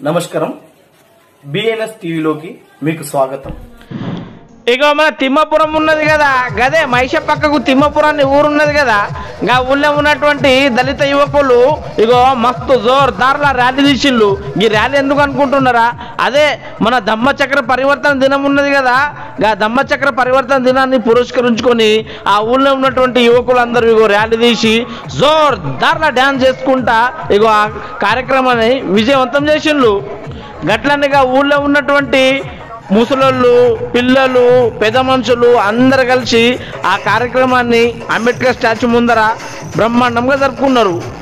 నమస్కారం బిఎన్ఎస్ టీవీలోకి మీకు స్వాగతం ఇగో మన తిమ్మపురం ఉన్నది కదా గదే మైష పక్కకు తిమ్మపురం అని ఊరు ఉన్నది కదా గా ఊళ్ళో ఉన్నటువంటి దళిత యువకులు ఇగో మస్తు జోర్దార్ల ర్యాలీ తీసిండ్రు ఈ ర్యాలీ ఎందుకు అనుకుంటున్నారా అదే మన ధమ్మచక్ర పరివర్తన దినం ఉన్నది కదా గా ధమ్మచక్ర పరివర్తన దినాన్ని పురస్కరించుకొని ఆ ఊళ్ళో ఉన్నటువంటి యువకులందరూ ఇగో ర్యాలీ తీసి జోర్దార్ల డ్యాన్స్ చేసుకుంటా ఇగో ఆ కార్యక్రమాన్ని విజయవంతం చేసిండ్రు గట్లనిగా ఊళ్ళో ఉన్నటువంటి ముసలోళ్ళు పిల్లలు పెద్ద మనుషులు అందరు కలిసి ఆ కార్యక్రమాన్ని అంబేద్కర్ స్టాచ్యూ ముందర బ్రహ్మాండంగా జరుపుకున్నారు